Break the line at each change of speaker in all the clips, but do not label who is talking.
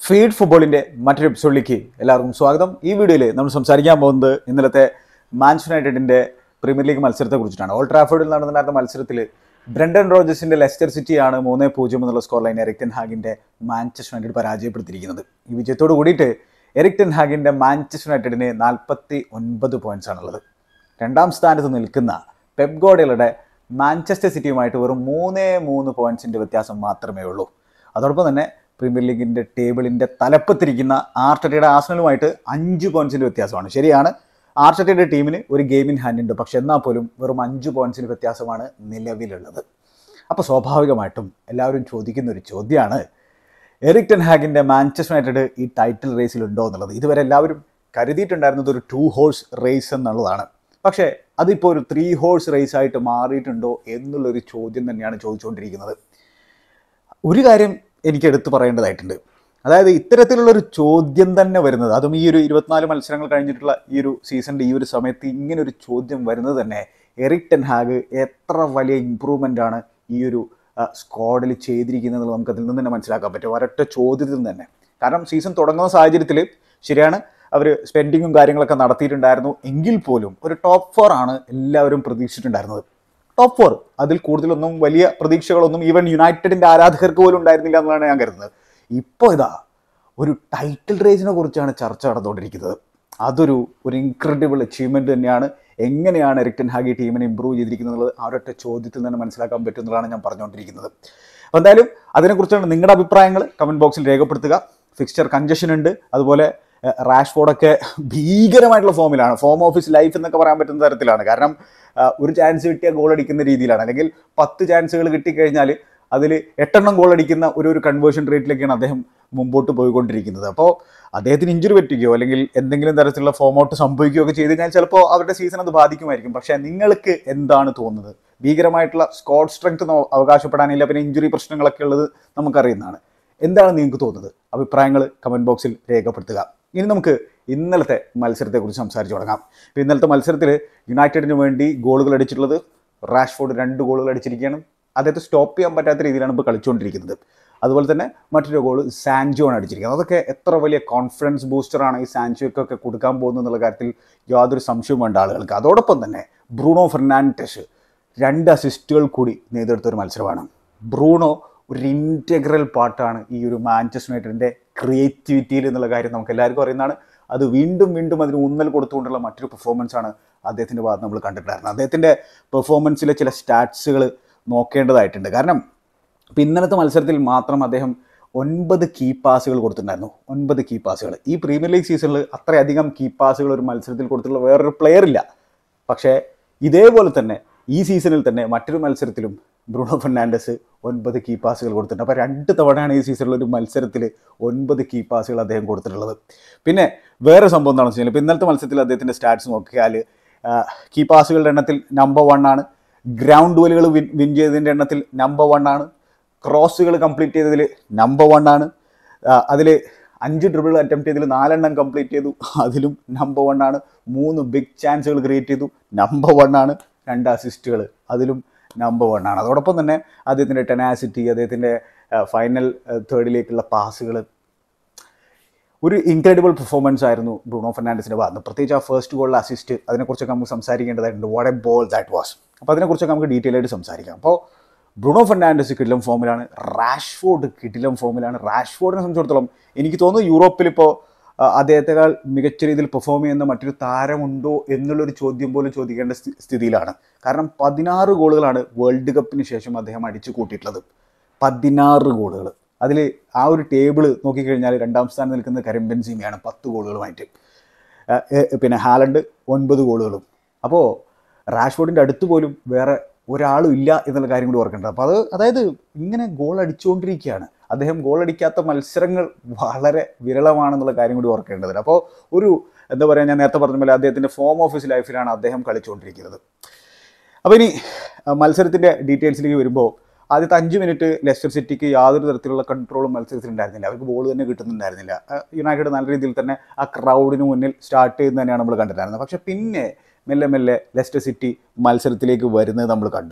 feed ഫുട്ബോളിന്റെ മറ്റൊരു എപ്പിസോഡിലേക്ക് എല്ലാവർക്കും സ്വാഗതം ഈ വീഡിയോയിൽ നമ്മൾ സംസാരിക്കാൻ പോകുന്നത് ഇന്നലത്തെ മാൻച്ചസ്റ്റർ യുണൈറ്റഡിന്റെ പ്രീമിയർ ലീഗ് മത്സരത്തെ കുറിച്ചിട്ടാണ് ഓൾഡ് ട്രാഫോർഡിൽ നടന്നിട്ടുണ്ടായിരുന്ന മത്സരത്തിൽ ബ്രണ്ടൻ റോജേഴ്സിന്റെ ലെസ്റ്റർ സിറ്റിയാണ് മൂന്ന് പൂജ്യം എന്നുള്ള സ്കോർ ലൈൻ എറിക് ടെൻ ഹാഗിന്റെ മാഞ്ചസ്റ്റർ യുണൈറ്റഡ് പരാജയപ്പെടുത്തിയിരിക്കുന്നത് ഈ വിജയത്തോട് കൂടിയിട്ട് എറിക് ടെൻ ഹാഗിന്റെ മാഞ്ചസ്റ്റർ യുണൈറ്റഡിന് നാൽപ്പത്തി ഒൻപത് പോയിന്റ്സ് ആണുള്ളത് രണ്ടാം സ്ഥാനത്ത് നിൽക്കുന്ന പെപ് ഗോഡയുടെ മാഞ്ചസ്റ്റർ സിറ്റിയുമായിട്ട് വെറും മൂന്നേ മൂന്ന് പോയിന്റ്സിന്റെ വ്യത്യാസം മാത്രമേ ഉള്ളൂ അതോടൊപ്പം തന്നെ പ്രീമിയർ ലീഗിന്റെ ടേബിളിന്റെ തലപ്പത്തിരിക്കുന്ന ആർട്ടറ്റയുടെ ആസനലുമായിട്ട് അഞ്ച് പോയിന്റ്സിന്റെ വ്യത്യാസമാണ് ശരിയാണ് ആർട്ടറ്റയുടെ ടീമിന് ഒരു ഗെയിം ഇൻ ഹാൻഡ് ഉണ്ട് പക്ഷെ എന്നാൽ പോലും വെറും അഞ്ച് പോയിന്റ്സിന് വ്യത്യാസമാണ് നിലവിലുള്ളത് അപ്പോൾ സ്വാഭാവികമായിട്ടും എല്ലാവരും ചോദിക്കുന്ന ഒരു ചോദ്യമാണ് എറിക് ടെൻ ഹാഗിന്റെ മാഞ്ചസ്റ്റർ യുണൈറ്റഡ് ഈ ടൈറ്റിൽ റേസിൽ ഉണ്ടോ എന്നുള്ളത് ഇതുവരെ എല്ലാവരും കരുതിയിട്ടുണ്ടായിരുന്നത് ഒരു ടു ഹോഴ്സ് റേസ് എന്നുള്ളതാണ് പക്ഷേ അതിപ്പോൾ ഒരു ത്രീ ഹോഴ്സ് റേസ് ആയിട്ട് മാറിയിട്ടുണ്ടോ എന്നുള്ളൊരു ചോദ്യം തന്നെയാണ് ചോദിച്ചുകൊണ്ടിരിക്കുന്നത് ഒരു കാര്യം എനിക്ക് എടുത്തു പറയേണ്ടതായിട്ടുണ്ട് അതായത് ഇത്തരത്തിലുള്ള ഒരു ചോദ്യം തന്നെ വരുന്നത് അതും ഈ ഒരു ഇരുപത്തിനാല് മത്സരങ്ങൾ കഴിഞ്ഞിട്ടുള്ള ഈ ഒരു സീസണിൻ്റെ ഈ ഒരു സമയത്ത് ഇങ്ങനെ ഒരു ചോദ്യം വരുന്നത് തന്നെ എറിക് ടെൻ ഹാഗ് എത്ര വലിയ ഇമ്പ്രൂവ്മെൻ്റ് ആണ് ഈ ഒരു സ്ക്വാഡിൽ ചെയ്തിരിക്കുന്നത് നമുക്ക് അതിൽ നിന്ന് തന്നെ മനസ്സിലാക്കാൻ പറ്റും ഒരൊറ്റ ചോദ്യത്തിൽ നിന്ന് തന്നെ കാരണം സീസൺ തുടങ്ങുന്ന സാഹചര്യത്തിൽ ശരിയാണ് അവർ സ്പെൻഡിങ്ങും കാര്യങ്ങളൊക്കെ നടത്തിയിട്ടുണ്ടായിരുന്നു എങ്കിൽ പോലും ഒരു ടോപ്പ് ഫോർ ആണ് എല്ലാവരും പ്രതീക്ഷിച്ചിട്ടുണ്ടായിരുന്നത് ടോപ്പ് ഫോർ അതിൽ കൂടുതലൊന്നും വലിയ പ്രതീക്ഷകളൊന്നും ഈവൻ യുണൈറ്റഡിന്റെ ആരാധകർക്ക് പോലും ഉണ്ടായിരുന്നില്ല എന്നാണ് ഞാൻ കരുതുന്നത് ഇപ്പോൾ ഇതാ ഒരു ടൈറ്റിൽ റേസിനെ കുറിച്ചാണ് ചർച്ച നടന്നുകൊണ്ടിരിക്കുന്നത് അതൊരു ഒരു ഇൻക്രെഡിബിൾ അച്ചീവ്മെന്റ് തന്നെയാണ് എങ്ങനെയാണ് എറിക്ടൻ ഹാഗി ടീമിനെ ഇമ്പ്രൂവ് ചെയ്തിരിക്കുന്നത് എന്നുള്ളത് ആ ഒരൊറ്റ ചോദ്യത്തിൽ തന്നെ മനസ്സിലാക്കാൻ പറ്റും എന്നുള്ളതാണ് ഞാൻ പറഞ്ഞുകൊണ്ടിരിക്കുന്നത് അപ്പോൾ എന്തായാലും അതിനെക്കുറിച്ചാണ് നിങ്ങളുടെ അഭിപ്രായങ്ങൾ കമൻറ്റ് ബോക്സിൽ രേഖപ്പെടുത്തുക ഫിക്സ്ചർ കഞ്ചഷൻ ഉണ്ട് അതുപോലെ റാഷ്ഫോർഡൊക്കെ ഭീകരമായിട്ടുള്ള ഫോമിലാണ് ഫോം ഓഫീസ് ലൈഫ് എന്നൊക്കെ പറയാൻ പറ്റുന്ന തരത്തിലാണ് കാരണം ആ, ഒരു ചാൻസ് കിട്ടിയാൽ ഗോൾ അടിക്കുന്ന രീതിയിലാണ് അല്ലെങ്കിൽ പത്ത് ചാൻസുകൾ കിട്ടിക്കഴിഞ്ഞാൽ അതിൽ എട്ടെണ്ണം ഗോൾ അടിക്കുന്ന ഒരു ഒരു കൺവേർഷൻ റേറ്റിലേക്കാണ് അദ്ദേഹം മുമ്പോട്ട് പോയിക്കൊണ്ടിരിക്കുന്നത് അപ്പോൾ അദ്ദേഹത്തിന് ഇഞ്ചുറി പറ്റുകയോ അല്ലെങ്കിൽ എന്തെങ്കിലും തരത്തിലുള്ള ഫോം ഔട്ട് സംഭവിക്കുകയോ ഒക്കെ ചെയ്ത് കഴിഞ്ഞാൽ ചിലപ്പോൾ അവരുടെ സീസൺ അത് ബാധിക്കുമായിരിക്കും പക്ഷേ നിങ്ങൾക്ക് എന്താണ് തോന്നുന്നത് ഭീകരമായിട്ടുള്ള സ്കോഡ് സ്ട്രെങ്ത് അവകാശപ്പെടാനില്ല പിന്നെ ഇഞ്ചുറി പ്രശ്നങ്ങളൊക്കെ ഉള്ളത് നമുക്കറിയുന്നതാണ് എന്താണ് നിങ്ങൾക്ക് തോന്നുന്നത് അഭിപ്രായങ്ങൾ കമൻറ്റ് ബോക്സിൽ രേഖപ്പെടുത്തുക ഇനി നമുക്ക് ഇന്നലത്തെ മത്സരത്തെക്കുറിച്ച് സംസാരിച്ച് തുടങ്ങാം ഇപ്പോൾ ഇന്നലത്തെ മത്സരത്തിൽ യുണൈറ്റഡിന് വേണ്ടി ഗോളുകൾ അടിച്ചിട്ടുള്ളത് റാഷ്ഫോർഡ് രണ്ട് ഗോളുകൾ അടിച്ചിരിക്കുകയാണ് അദ്ദേഹത്തെ സ്റ്റോപ്പ് ചെയ്യാൻ പറ്റാത്ത രീതിയിലാണ് ഇപ്പോൾ കളിച്ചുകൊണ്ടിരിക്കുന്നത് അതുപോലെ തന്നെ മറ്റൊരു ഗോൾ സാൻജോ ആണ് അടിച്ചിരിക്കുന്നത് അതൊക്കെ എത്ര വലിയ കോൺഫിഡൻസ് ബൂസ്റ്ററാണ് ഈ സാൻജോയ്ക്കൊക്കെ കൊടുക്കാൻ പോകുന്നത് എന്നുള്ള കാര്യത്തിൽ യാതൊരു സംശയവും വേണ്ട ആളുകൾക്ക് അതോടൊപ്പം തന്നെ ബ്രൂണോ ഫെർണാൻഡസ് രണ്ട് അസിസ്റ്റുകൾ കൂടി നേടിയെടുത്ത ഒരു മത്സരമാണ് ബ്രൂണോ ഒരു ഇൻറ്റഗ്രൽ പാർട്ടാണ് ഈ ഒരു മാഞ്ചസ്റ്റർ യുണൈറ്റഡിൻ്റെ ക്രിയേറ്റിവിറ്റിയിൽ എന്നുള്ള കാര്യം നമുക്ക് എല്ലാവർക്കും അറിയുന്നതാണ് അത് വീണ്ടും വീണ്ടും അതിന് ഊന്നൽ കൊടുത്തുകൊണ്ടുള്ള മറ്റൊരു പെർഫോമൻസ് ആണ് അദ്ദേഹത്തിൻ്റെ ഭാഗത്ത് നമ്മൾ കണ്ടിട്ടുണ്ടായിരുന്നത് അദ്ദേഹത്തിൻ്റെ പെർഫോമൻസിലെ ചില സ്റ്റാറ്റ്സുകൾ നോക്കേണ്ടതായിട്ടുണ്ട് കാരണം ഇപ്പം ഇന്നലത്തെ മത്സരത്തിൽ മാത്രം അദ്ദേഹം ഒൻപത് കീ പാസുകൾ കൊടുത്തിട്ടുണ്ടായിരുന്നു ഒൻപത് കീ പാസുകൾ ഈ പ്രീമിയർ ലീഗ് സീസണിൽ അത്രയധികം കീ പാസുകൾ ഒരു മത്സരത്തിൽ കൊടുത്തിട്ടുള്ള വേറൊരു പ്ലെയർ ഇല്ല പക്ഷേ ഇതേപോലെ തന്നെ ഈ സീസണിൽ തന്നെ മറ്റൊരു മത്സരത്തിലും ബ്രൂണോ ഫെർണാണ്ടസ് ഒൻപത് കീ പാസുകൾ കൊടുത്തിട്ടുണ്ട് അപ്പോൾ രണ്ട് തവണയാണ് ഈ സീസണിൽ ഒരു മത്സരത്തിൽ ഒൻപത് കീ പാസുകൾ അദ്ദേഹം കൊടുത്തിട്ടുള്ളത് പിന്നെ വേറെ സംഭവം എന്താണെന്ന് വെച്ച് കഴിഞ്ഞാൽ ഇപ്പോൾ ഇന്നലത്തെ മത്സരത്തിൽ അദ്ദേഹത്തിൻ്റെ സ്റ്റാറ്റ്സ് നോക്കിയാൽ കീ പാസുകളുടെ എണ്ണത്തിൽ നമ്പർ വൺ ആണ് ഗ്രൗണ്ട് ഡുവലുകൾ വിൻ വിൻ ചെയ്തതിൻ്റെ എണ്ണത്തിൽ നമ്പർ വൺ ആണ് ക്രോസുകൾ കംപ്ലീറ്റ് ചെയ്തതിൽ നമ്പർ വൺ ആണ് അതിൽ അഞ്ച് ഡ്രിബിൾ അറ്റംപ്റ്റ് ചെയ്തതിൽ നാലെണ്ണം കംപ്ലീറ്റ് ചെയ്തു അതിലും നമ്പർ വൺ ആണ് മൂന്ന് ബിഗ് ചാൻസുകൾ ക്രിയേറ്റ് ചെയ്തു നമ്പർ വൺ ആണ് രണ്ട് അസിസ്റ്റുകൾ അതിലും നമ്പർ വൺ ആണ് അതോടൊപ്പം തന്നെ അദ്ദേഹത്തിൻ്റെ ടെനാസിറ്റി അദ്ദേഹത്തിൻ്റെ ഫൈനൽ തേർഡിലേക്കുള്ള പാസുകൾ ഒരു ഇൻക്രെഡിബിൾ പെർഫോമൻസ് ആയിരുന്നു ബ്രൂണോ ഫെർണാണ്ടസിൻ്റെ ഭാഗത്ത് പ്രത്യേകിച്ച് ആ ഫസ്റ്റ് ഗോളിലെ അസിസ്റ്റ് അതിനെക്കുറിച്ചൊക്കെ നമുക്ക് സംസാരിക്കേണ്ടതായിട്ടുണ്ട് what a ball that was അപ്പോൾ അതിനെക്കുറിച്ചൊക്കെ നമുക്ക് ഡീറ്റെയിൽ ആയിട്ട് സംസാരിക്കാം അപ്പോൾ ബ്രൂണോ ഫെർണാണ്ടസ് കിടിലം ഫോമിലാണ് റാഷ്ഫോർഡ് കിടിലം ഫോമിലാണ് റാഷ്ഫോർഡിനെ സംബന്ധിച്ചിടത്തോളം എനിക്ക് തോന്നുന്നു യൂറോപ്പിൽ ഇപ്പോൾ അദ്ദേഹത്തെക്കാൾ മികച്ച രീതിയിൽ പെർഫോം ചെയ്യുന്ന മറ്റൊരു താരമുണ്ടോ എന്നുള്ളൊരു ചോദ്യം പോലും ചോദിക്കേണ്ട സ്ഥി- സ്ഥിതിയിലാണ് കാരണം പതിനാറ് ഗോളുകളാണ് വേൾഡ് കപ്പിന് ശേഷം അദ്ദേഹം അടിച്ചു കൂട്ടിയിട്ടുള്ളത് പതിനാറ് ഗോളുകൾ അതിൽ ആ ഒരു ടേബിൾ നോക്കിക്കഴിഞ്ഞാൽ രണ്ടാം സ്ഥാനം നിൽക്കുന്നത് കരീം ബെൻസീമയാണ് പത്ത് ഗോളുകളുമായിട്ട് ആ, ഏ, പിന്നെ ഹാലണ്ട് ഒൻപത് ഗോളുകളും അപ്പോൾ റാഷ്ഫോർഡിൻ്റെ അടുത്ത് പോലും വേറെ ഒരാളും ഇല്ല എന്നുള്ള കാര്യം കൂടി ഓർക്കേണ്ടത് അപ്പോൾ അത് അതായത് ഇങ്ങനെ ഗോൾ അടിച്ചുകൊണ്ടിരിക്കുകയാണ് അദ്ദേഹം ഗോൾ അടിക്കാത്ത മത്സരങ്ങൾ വളരെ വിരളമാണെന്നുള്ള കാര്യം കൂടി ഓർക്കേണ്ടത് അപ്പോൾ ഒരു എന്താ പറയുക ഞാൻ നേരത്തെ പറഞ്ഞ പോലെ അദ്ദേഹത്തിൻ്റെ ഫോം ഓഫീസ് ലൈഫിലാണ് അദ്ദേഹം കളിച്ചുകൊണ്ടിരിക്കുന്നത് അപ്പോൾ ഇനി ആ, മത്സരത്തിൻ്റെ ഡീറ്റെയിൽസിലേക്ക് വരുമ്പോൾ ആദ്യത്തെ അഞ്ച് മിനിറ്റ് ലെസ്റ്റർ സിറ്റിക്ക് യാതൊരു തരത്തിലുള്ള കൺട്രോളും മത്സരത്തിൽ ഉണ്ടായിരുന്നില്ല അവർക്ക് ബോൾ തന്നെ കിട്ടുന്നുണ്ടായിരുന്നില്ല ആ, യുണൈറ്റഡ് നല്ല രീതിയിൽ തന്നെ ആ ക്രൗഡിന് മുന്നിൽ സ്റ്റാർട്ട് ചെയ്യുന്നത് തന്നെയാണ് നമ്മൾ കണ്ടിട്ടുണ്ടായിരുന്നത് പക്ഷേ പിന്നെ മെല്ലെ മെല്ലെ ലെസ്റ്റർ സിറ്റി മത്സരത്തിലേക്ക് വരുന്നത് നമ്മൾ കണ്ടു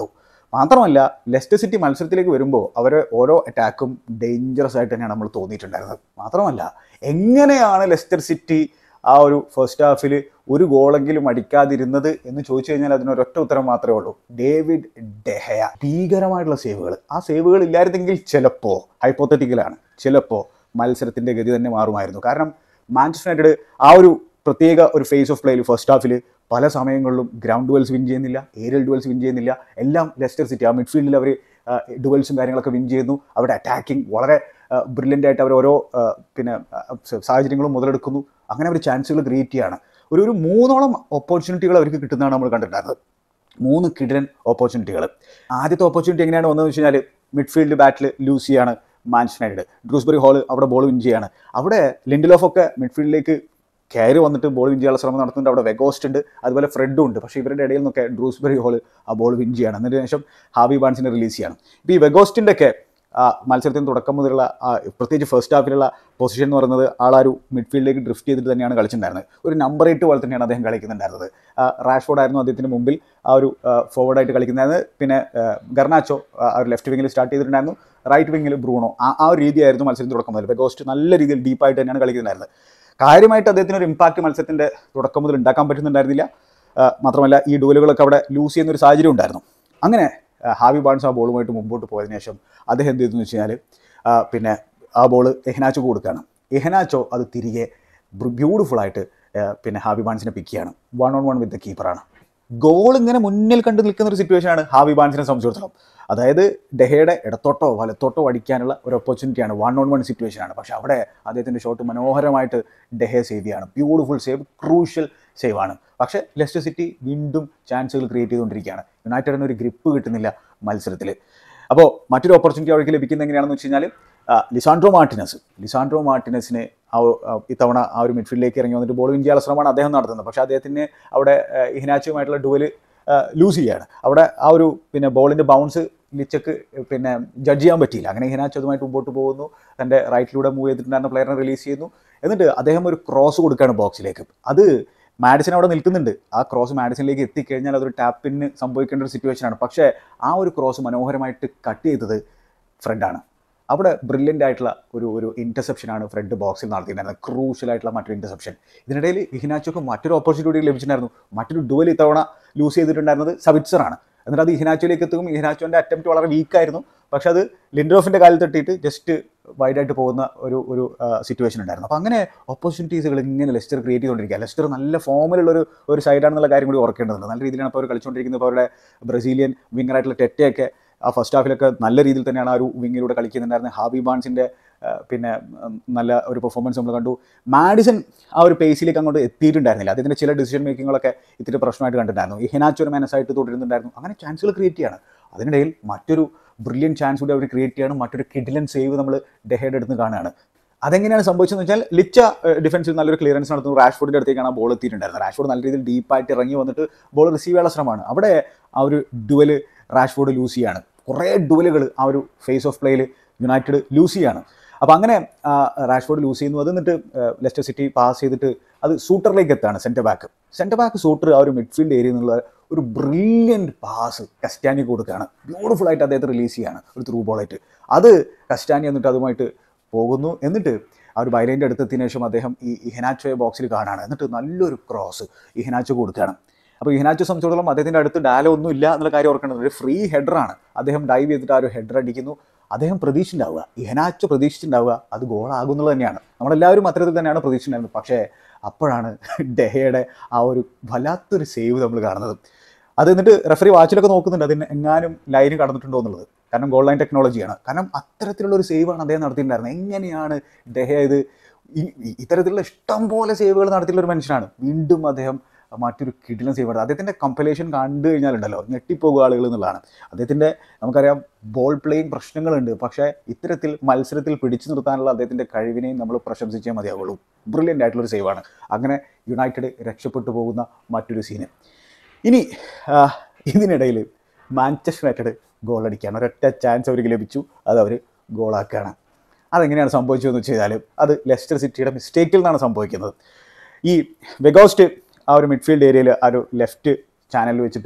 മാത്രമല്ല ലെസ്റ്റർ സിറ്റി മത്സരത്തിലേക്ക് വരുമ്പോൾ അവരെ ഓരോ അറ്റാക്കും ഡേഞ്ചറസ് ആയിട്ട് തന്നെയാണ് നമ്മൾ തോന്നിയിട്ടുണ്ടായിരുന്നത് മാത്രമല്ല എങ്ങനെയാണ് ലെസ്റ്റർ സിറ്റി ആ ഒരു ഫസ്റ്റ് ഹാഫിൽ ഒരു ഗോളെങ്കിലും അടിക്കാതിരുന്നത് എന്ന് ചോദിച്ചു കഴിഞ്ഞാൽ അതിനൊരൊറ്റ ഉത്തരം മാത്രമേ ഉള്ളൂ ഡേവിഡ് ഡെഹയ ഭീകരമായിട്ടുള്ള സേവുകൾ ആ സേവുകൾ ഇല്ലായിരുന്നെങ്കിൽ ചിലപ്പോൾ ഹൈപ്പോത്തറ്റിക്കലാണ് ചിലപ്പോൾ മത്സരത്തിൻ്റെ ഗതി തന്നെ മാറുമായിരുന്നു കാരണം മാഞ്ചസ്റ്റർ യുണൈറ്റഡ് ആ ഒരു പ്രത്യേക ഒരു ഫേസ് ഓഫ് പ്ലേയിൽ ഫസ്റ്റ് ഹാഫിൽ പല സമയങ്ങളിലും ഗ്രൗണ്ട് ഡുവൽസ് വിൻ ചെയ്യുന്നില്ല ഏരിയൽ ഡുവൽസ് വിൻ ചെയ്യുന്നില്ല എല്ലാം ലെസ്റ്റർ സിറ്റി ആ മിഡ്ഫീൽഡിൽ അവർ ഡുവൽസും കാര്യങ്ങളൊക്കെ വിൻ ചെയ്യുന്നു അവരുടെ അറ്റാക്കിംഗ് വളരെ ബ്രില്യൻ്റ് ആയിട്ട് അവർ ഓരോ ആ, പിന്നെ ആ, സ- സാഹചര്യങ്ങളും മുതലെടുക്കുന്നു അങ്ങനെ അവർ ചാൻസുകൾ ക്രിയേറ്റ് ചെയ്യാണ് ഒരു ഒരു മൂന്നോളം ഓപ്പർച്യൂണിറ്റികൾ അവർക്ക് കിട്ടുന്നതാണ് നമ്മൾ കണ്ടിട്ടുണ്ടായിരുന്നത് മൂന്ന് കിടൻ ഓപ്പർച്യൂണിറ്റികൾ ആദ്യത്തെ ഓപ്പർച്യൂണിറ്റി എങ്ങനെയാണ് വന്നതെന്ന് വെച്ച് കഴിഞ്ഞാൽ മിഡ്ഫീൽഡ് ബാറ്റിൽ ലൂസ് ചെയ്യാണ് മാൻഷൻ യുണൈറ്റഡ് ഡ്രൂസ്ബറി ഹോൾ അവിടെ ബോൾ വിൻ ചെയ്യാണ് അവിടെ ലിൻഡിലോഫ് ഒക്കെ മിഡ്ഫീൽഡിലേക്ക് കയറി വന്നിട്ട് ബോൾ വിൻ ചെയ്യാനുള്ള ശ്രമം നടത്തുന്നുണ്ട് അവിടെ വെഗോസ്റ്റ് ഉണ്ട് അതുപോലെ ഫ്രെഡും ഉണ്ട് പക്ഷേ ഇവരുടെ ഇടയിൽ നിന്നൊക്കെ ഡ്രൂസ്ബറി ഹോൾ ആ ബോൾ വിൻ ചെയ്യാണ് അതിന് ശേഷം ഹാബി ബാൻസിനെ റിലീസ് ചെയ്യണം ഇപ്പോൾ ഈ വെഗോസ്റ്റിൻ്റെ ഒക്കെ ആ മത്സരത്തിന് തുടക്കം മുതലുള്ള ആ പ്രത്യേകിച്ച് ഫസ്റ്റ് ഹാഫിലുള്ള പൊസിഷൻ എന്ന് പറയുന്നത് ആളൊരു മിഡ്ഫീൽഡിലേക്ക് ഡ്രിഫ്റ്റ് ചെയ്തിട്ട് തന്നെയാണ് കളിച്ചിട്ടുണ്ടായിരുന്നത് ഒരു നമ്പർ എയ്റ്റ് പോലെ തന്നെയാണ് അദ്ദേഹം കളിക്കുന്നുണ്ടായിരുന്നത് റാഷ്ഫോർഡ് ആയിരുന്നു അദ്ദേഹത്തിന് മുമ്പിൽ ആ ഒരു ഫോർവേഡായിട്ട് കളിക്കുന്നതായിരുന്നു പിന്നെ ആ, ഗർണാച്ചോ ആ ഒരു ലെഫ്റ്റ് വിങ്ങിൽ സ്റ്റാർട്ട് ചെയ്തിട്ടുണ്ടായിരുന്നു റൈറ്റ് വിങ്ങിൽ ബ്രൂണോ ആ ആ ഒരു രീതിയായിരുന്നു മത്സരത്തിന് തുടക്കം മുതൽ ബെഗോസ്റ്റ് നല്ല രീതിയിൽ ഡീപ്പായിട്ട് തന്നെയാണ് കളിക്കുന്നുണ്ടായിരുന്നത് കാര്യമായിട്ട് അദ്ദേഹത്തിന് ഒരു ഇമ്പാക്റ്റ് മത്സരത്തിൻ്റെ തുടക്കം മുതൽ ഉണ്ടാക്കാൻ പറ്റുന്നുണ്ടായിരുന്നില്ല ആ, മാത്രമല്ല ഈ ഡുവലുകളൊക്കെ അവിടെ ലൂസ് ചെയ്യുന്ന ഒരു സാഹചര്യം ഉണ്ടായിരുന്നു അങ്ങനെ ആ, ഹാവി ബാൺസ് ആ ബോളുമായിട്ട് മുമ്പോട്ട് പോയതിനു ശേഷം അദ്ദേഹം എന്ത് ചെയ്തു എന്ന് വെച്ച് കഴിഞ്ഞാൽ ആ, പിന്നെ ആ ബോൾ എഹനാച്ചോ കൊടുക്കുകയാണ് എഹനാച്ചോ അത് തിരികെ ബ്യൂട്ടിഫുൾ ആയിട്ട് ആ, പിന്നെ ഹാവി ബാൺസിനെ പിക്ക് ചെയ്യാണ് one on one with the കീപ്പറാണ് ഗോൾ ഇങ്ങനെ മുന്നിൽ കണ്ട് നിൽക്കുന്ന ഒരു സിറ്റുവേഷനാണ് ഹാവി ബാൻസിനെ സംബന്ധിച്ചിടത്തോളം അതായത് ഡെഹയുടെ ഇടത്തോട്ടോ വലത്തോട്ടോ അടിക്കാനുള്ള ഒരു ഓപ്പർച്യൂണിറ്റിയാണ് വൺ ഓൺ വൺ സിറ്റുവേഷനാണ് പക്ഷെ അവിടെ അദ്ദേഹത്തിൻ്റെ ഷോട്ട് മനോഹരമായിട്ട് ഡെഹെ സേവ് ചെയ്യാണ് ബ്യൂട്ടിഫുൾ സേവ് ക്രൂഷ്യൽ സേവ് ആണ് പക്ഷേ ലെസ്റ്റർ സിറ്റി വീണ്ടും ചാൻസുകൾ ക്രിയേറ്റ് ചെയ്തുകൊണ്ടിരിക്കുകയാണ് യുണൈറ്റഡിന് ഒരു ഗ്രിപ്പ് കിട്ടുന്നില്ല മത്സരത്തിൽ അപ്പോൾ മറ്റൊരു ഓപ്പർച്യൂണിറ്റി അവർക്ക് ലഭിക്കുന്നത് എങ്ങനെയാണെന്ന് വെച്ച് കഴിഞ്ഞാൽ ആ, ലിസാൻഡ്രോ മാർട്ടിനസ് ലിസാൻഡ്രോ മാർട്ടിനസിനെ ആ ഒ- ആ ഇത്തവണ ആ ഒരു മിഡ്ഫീൽഡിലേക്ക് ഇറങ്ങി വന്നിട്ട് ബോൾ വിൻ ചെയ്യാനുള്ള ശ്രമമാണ് അദ്ദേഹം നടത്തുന്നത് പക്ഷേ അദ്ദേഹത്തിന് അവിടെ ആ, ഇഹ്നാച്ചുമായിട്ടുള്ള ഡുവല് ലൂസ് ചെയ്യാണ് അവിടെ ആ ഒരു പിന്നെ ബോളിൻ്റെ ബൗൺസ് ലിച്ചക്ക് പിന്നെ ജഡ്ജ് ചെയ്യാൻ പറ്റിയില്ല അങ്ങനെ ഇഹ്നാച്ച് അതുമായിട്ട് മുമ്പോട്ട് പോകുന്നു തൻ്റെ റൈറ്റിലൂടെ മൂവ് ചെയ്തിട്ടുണ്ടായിരുന്ന പ്ലെയറിനെ റിലീസ് ചെയ്യുന്നു എന്നിട്ട് അദ്ദേഹം ഒരു ക്രോസ് കൊടുക്കുകയാണ് ബോക്സിലേക്ക് അത് മാഡിസൺ അവിടെ നിൽക്കുന്നുണ്ട് ആ ക്രോസ് മാഡിസണിലേക്ക് എത്തിക്കഴിഞ്ഞാൽ അതൊരു ടാപ്പിന് സംഭവിക്കേണ്ട ഒരു സിറ്റുവേഷനാണ് പക്ഷേ ആ ഒരു ക്രോസ് മനോഹരമായിട്ട് കട്ട് ചെയ്തത് ഫ്രെഡാണ് അവിടെ ബ്രില്യൻ്റ് ആയിട്ടുള്ള ഒരു ഒരു ഇൻ്റർസെപ്ഷനാണ് ഫ്രെഡ് ബോക്സിൽ നടത്തിയിട്ടുണ്ടായിരുന്നത് ക്രൂഷ്യൽ ആയിട്ടുള്ള മറ്റൊരു ഇൻ്റർസെപ്ഷൻ ഇതിനിടയിൽ ഇഹിനാച്ചോക്ക് മറ്റൊരു ഓപ്പർച്യൂണിറ്റി ലഭിച്ചിട്ടുണ്ടായിരുന്നു മറ്റൊരു ഡുവൽ ഇത്തവണ ലൂസ് ചെയ്തിട്ടുണ്ടായിരുന്നത് സവിറ്റ്സറാണ് എന്നിട്ട് അത് ഇഹിനാച്ചോയിലേക്ക് എത്തും ഇഹിനാച്ചോൻ്റെ അറ്റംപ്റ്റ് വളരെ വീക്കായിരുന്നു പക്ഷെ അത് ലിൻഡോഫിൻ്റെ കാലിൽ തട്ടിയിട്ട് ജസ്റ്റ് വൈഡായിട്ട് പോകുന്ന ഒരു ഒരു സിറ്റുവേഷൻ ഉണ്ടായിരുന്നു അപ്പോൾ അങ്ങനെ ഓപ്പർച്യൂണിറ്റീസുകൾ ഇങ്ങനെ ലെസ്റ്റർ ക്രിയേറ്റ് ചെയ്തുകൊണ്ടിരിക്കുക ലെസ്റ്റർ നല്ല ഫോമിലുള്ള ഒരു ഒരു സൈഡാണെന്നുള്ള കാര്യം കൂടി ഓർക്കേണ്ടതുണ്ട് നല്ല രീതിയിലാണ് ഇപ്പോൾ അവർ കളിച്ചുകൊണ്ടിരിക്കുന്നത് ഇപ്പോൾ അവരുടെ ബ്രസീലിയൻ വിങ്ങറായിട്ടുള്ള ടെറ്റയൊക്കെ ആ ഫസ്റ്റ് ഹാഫിലൊക്കെ നല്ല രീതിയിൽ തന്നെയാണ് ആ ഒരു വിങ്ങിലൂടെ കളിക്കുന്നുണ്ടായിരുന്നത് ഹാബി ബാൺസിൻ്റെ പിന്നെ ഉം, നല്ല ഒരു പെർഫോമൻസ് നമ്മൾ കണ്ടു മാഡിസൺ ആ ഒരു പേസിലേക്ക് അങ്ങോട്ട് എത്തിയിട്ടുണ്ടായിരുന്നില്ല അദ്ദേഹത്തിൻ്റെ ചില ഡിസിഷൻ മേക്കിങ്ങുകളൊക്കെ ഇത്തിരി പ്രശ്നമായിട്ട് കണ്ടിട്ടുണ്ടായിരുന്നു ഈ ഹെനാച്ച് ഒരു മാനസായിട്ട് തുടരുന്നുണ്ടായിരുന്നു അങ്ങനെ ചാൻസുകൾ ക്രിയേറ്റ് ചെയ്യാണ് അതിനിടയിൽ മറ്റൊരു ബ്രില്യൻ ചാൻസ് കൂടി അവർ ക്രിയേറ്റ് ചെയ്യാണ് മറ്റൊരു കിഡിലൻ സേവ് നമ്മൾ ഡെഹയുടെ അടുത്ത് കാണുകയാണ് അതെങ്ങനെയാണ് സംഭവിച്ചതെന്ന് വെച്ചാൽ ലിച്ച ഡിഫൻസിൽ നല്ലൊരു ക്ലിയറൻസ് നടത്തുന്നു റാഷ്ഫോർഡിൻ്റെ അടുത്തേക്കാണ് ആ ബോൾ എത്തിയിട്ടുണ്ടായിരുന്നത് റാഷ്ഫോർഡ് നല്ല രീതിയിൽ ഡീപ്പായിട്ട് ഇറങ്ങി വന്നിട്ട് ബോൾ റിസീവ് ചെയ്യാനുള്ള ശ്രമമാണ് അവിടെ ആ ഒരു ഡുവൽ റാഷ്ഫോർഡ് ലൂസ് ചെയ്യാണ് കുറേ ഡുവലുകൾ ആ ഒരു ഫേസ് ഓഫ് പ്ലേയിൽ യുണൈറ്റഡ് ലൂസ് ചെയ്യാണ് അപ്പോൾ അങ്ങനെ ആ, റാഷ്ഫോർഡ് ലൂസ് ചെയ്യുന്നു അത് എന്നിട്ട് ആ, ലെസ്റ്റർ സിറ്റി പാസ് ചെയ്തിട്ട് അത് സൂട്ടറിലേക്ക് എത്താണ് centre back centre back Souttar ആ ഒരു മിഡ്ഫീൽഡ് ഏരിയയിൽ നിന്നുള്ള ഒരു ബ്രില്യൻറ്റ് പാസ് കസ്റ്റാനി കൊടുക്കുകയാണ് ബ്യൂട്ടിഫുൾ ആയിട്ട് അദ്ദേഹത്തെ റിലീസ് ചെയ്യാണ് ഒരു ത്രൂ ബോളായിട്ട് അത് കസ്റ്റാനി എന്നിട്ട് അതുമായിട്ട് പോകുന്നു എന്നിട്ട് ആ ഒരു ബൈലൈൻ്റെ അടുത്തെത്തിയതിനു ശേഷം അദ്ദേഹം ഈ ഇഹനാച്ചോയെ ബോക്സിൽ കാണാണ് എന്നിട്ട് നല്ലൊരു ക്രോസ് ഇഹനാച്ചോ കൊടുക്കുകയാണ് അപ്പോൾ ഇഹനാച്ചോ സംബന്ധിച്ചിടത്തോളം അദ്ദേഹത്തിൻ്റെ അടുത്ത് ഡാലോ ഒന്നും ഇല്ല എന്നുള്ള കാര്യം ഓർക്കേണ്ടത് ഒരു ഫ്രീ ഹെഡറാണ് അദ്ദേഹം ഡൈവ് ചെയ്തിട്ട് ആ ഒരു ഹെഡർ അടിക്കുന്നു അദ്ദേഹം പ്രതീക്ഷിച്ചിട്ടുണ്ടാവുക ഇഹനാച്ചോ പ്രതീക്ഷിച്ചിട്ടുണ്ടാവുക അത് ഗോളാകുന്നത് തന്നെയാണ് നമ്മളെല്ലാവരും അത്തരത്തിൽ തന്നെയാണ് പ്രതീക്ഷിച്ചിട്ടുണ്ടായിരുന്നത് പക്ഷേ അപ്പോഴാണ് ഡെഹയുടെ ആ ഒരു വല്ലാത്തൊരു സേവ് നമ്മൾ കാണുന്നത് അത് എന്നിട്ട് റെഫറി വാച്ചിലൊക്കെ നോക്കുന്നുണ്ട് അതിന് എങ്ങാനും ലൈന് കടന്നിട്ടുണ്ടോ എന്നുള്ളത് കാരണം ഗോൾ ലൈൻ ടെക്നോളജിയാണ് കാരണം അത്തരത്തിലുള്ള ഒരു സേവാണ് അദ്ദേഹം നടത്തിയിട്ടുണ്ടായിരുന്നത് എങ്ങനെയാണ് ഡെഹ ഇത് ഈ- ഈ- ഇത്തരത്തിലുള്ള ഇഷ്ടം പോലെ സേവുകൾ നടത്തിയിട്ടുള്ള ഒരു മനുഷ്യനാണ് വീണ്ടും അദ്ദേഹം മറ്റൊരു കിടിലൻ സേവ് നടത്തി അദ്ദേഹത്തിൻ്റെ കമ്പലേഷൻ കണ്ടു കഴിഞ്ഞാലുണ്ടല്ലോ ഞെട്ടിപ്പോകുക ആളുകൾ എന്നുള്ളതാണ് അദ്ദേഹത്തിൻ്റെ നമുക്കറിയാം ബോൾ പ്ലേയിങ് പ്രശ്നങ്ങളുണ്ട് പക്ഷേ ഇത്തരത്തിൽ മത്സരത്തിൽ പിടിച്ചു നിർത്താനുള്ള അദ്ദേഹത്തിൻ്റെ കഴിവിനെയും നമ്മൾ പ്രശംസിച്ചേ മതിയാവുള്ളൂ ബ്രില്യൻ്റ് ആയിട്ടുള്ളൊരു സേവാണ് അങ്ങനെ യുണൈറ്റഡ് രക്ഷപ്പെട്ടു പോകുന്ന മറ്റൊരു സീന് ഇനി ആ, ഇതിനിടയിൽ മാഞ്ചസ്റ്റർ യുണൈറ്റഡ് ഗോൾ അടിക്കുകയാണ് ഒരൊറ്റ ചാൻസ് അവർക്ക് ലഭിച്ചു അത് അവർ ഗോളാക്കുകയാണ് അതെങ്ങനെയാണ് സംഭവിച്ചതെന്ന് വെച്ച് കഴിഞ്ഞാൽ അത് ലെസ്റ്റർ സിറ്റിയുടെ മിസ്റ്റേക്കിൽ നിന്നാണ് സംഭവിക്കുന്നത് ഈ വെഗോസ്റ്റ് ആ ഒരു മിഡ്ഫീൽഡ് ഏരിയയിൽ ആ ഒരു ലെഫ്റ്റ് ചാനലിൽ വെച്ചിട്ട്